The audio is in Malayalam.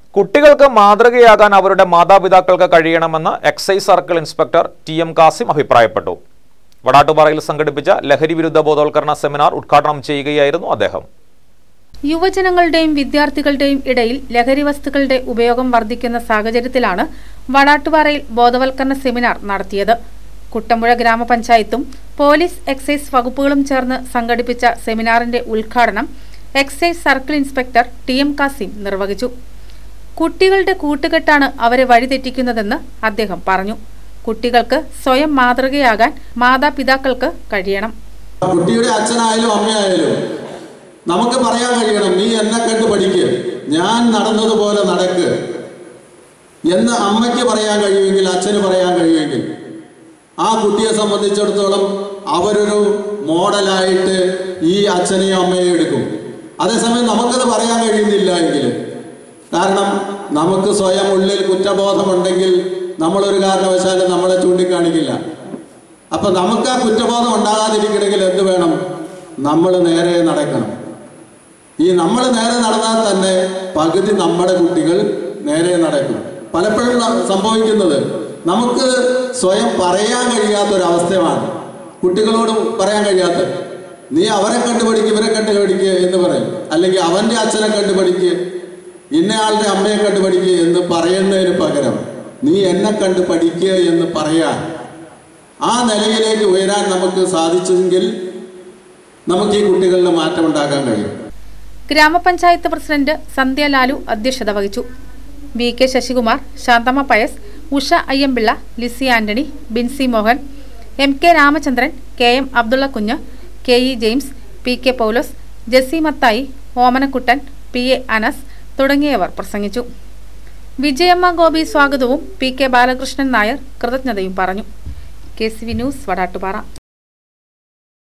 കുട്ടികൾക്ക് മാതൃകയാകാൻ അവരുടെ മാതാപിതാക്കൾക്ക് കഴിയണമെന്ന് excise circle inspector T M Kasim അഭിപ്രായപ്പെട്ടു വടാട്ടുപാറയിൽ സംഘടിപ്പിച്ച ലഹരി വിരുദ്ധ ബോധവൽക്കരണ സെമിനാർ ഉദ്ഘാടനം ചെയ്യുകയായിരുന്നു അദ്ദേഹം യുവജനങ്ങളുടെയും വിദ്യാർത്ഥികളുടെയും ഇടയിൽ ലഹരി വസ്തുക്കളുടെ ഉപയോഗം വർദ്ധിക്കുന്ന സാഹചര്യത്തിലാണ് വടാട്ടുപാറയിൽ ബോധവൽക്കരണ സെമിനാർ നടത്തിയത് കുട്ടമ്പുഴ ഗ്രാമപഞ്ചായത്തും പോലീസ് എക്സൈസ് വകുപ്പുകളും ചേർന്ന് സംഘടിപ്പിച്ച സെമിനാറിന്റെ ഉദ്ഘാടനം excise circle inspector T M Kasim നിർവഹിച്ചു കുട്ടികളുടെ കൂട്ടുകെട്ടാണ് അവരെ വഴിതെറ്റിക്കുന്നതെന്ന് അദ്ദേഹം പറഞ്ഞു കുട്ടികൾക്ക് സ്വയം മാതൃകയാകാൻ മാതാപിതാക്കൾക്ക് കഴിയണം കുട്ടിയുടെ അച്ഛനായാലും അമ്മയായാലും നമുക്ക് പറയാൻ കഴിയണം നീ എന്നെ കണ്ട് പഠിക്ക് ഞാൻ നടന്നതുപോലെ നടക്ക് എന്ന് അമ്മയ്ക്ക് പറയാൻ കഴിയുമെങ്കിൽ അച്ഛന് പറയാൻ കഴിയുമെങ്കിൽ ആ കുട്ടിയെ സംബന്ധിച്ചിടത്തോളം അവരൊരു മോഡലായിട്ട് ഈ അച്ഛനെയും അമ്മയെയും എടുക്കും അതേസമയം നമുക്കത് പറയാൻ കഴിയുന്നില്ല എങ്കിൽ കാരണം നമുക്ക് സ്വയം ഉള്ളിൽ കുറ്റബോധമുണ്ടെങ്കിൽ നമ്മളൊരു കാരണവശാലും നമ്മളെ ചൂണ്ടിക്കാണിക്കില്ല അപ്പൊ നമുക്ക് ആ കുറ്റബോധം ഉണ്ടാകാതിരിക്കണമെങ്കിൽ എന്ത് വേണം നമ്മൾ നേരെ നടക്കണം ഈ നമ്മൾ നേരെ നടന്നാൽ തന്നെ പകുതി നമ്മുടെ കുട്ടികൾ നേരെ നടക്കും പലപ്പോഴും ന- സംഭവിക്കുന്നത് നമുക്ക് സ്വയം പറയാൻ കഴിയാത്തൊരവസ്ഥയാണ് കുട്ടികളോട് പറയാൻ കഴിയാത്ത നീ അവരെ കണ്ടു പഠിക്കുക ഇവരെ കണ്ടു പഠിക്കുക എന്ന് പറയും അല്ലെങ്കിൽ അവന്റെ അച്ഛനെ കണ്ടു പഠിക്കുക ഇന്നയാളുടെ അമ്മയെ കണ്ടു പഠിക്കുക എന്ന് പറയുന്നതിന് പകരം നീ എന്നെ കണ്ട് പഠിക്കുക എന്ന് പറയാൻ ആ നിലയിലേക്ക് ഉയരാൻ നമുക്ക് സാധിച്ചെങ്കിൽ നമുക്ക് ഈ കുട്ടികളിൽ മാറ്റം ഉണ്ടാക്കാൻ കഴിയും ഗ്രാമപഞ്ചായത്ത് പ്രസിഡന്റ് സന്ധ്യ ലാലു അധ്യക്ഷത വഹിച്ചു V K Sasikumar Santhamma Pius Usha Ayyampilly Lissy Antony Binsy Mohan M K Ramachandran K M Abdulla Kunju K E James P K Paulose Jessy Mathai Omanakuttan P A Anas തുടങ്ങിയവർ പ്രസംഗിച്ചു വിജയമ്മ ഗോപി സ്വാഗതവും പി കെ ബാലകൃഷ്ണൻ നായർ കൃതജ്ഞതയും പറഞ്ഞു K C V news Vadattupara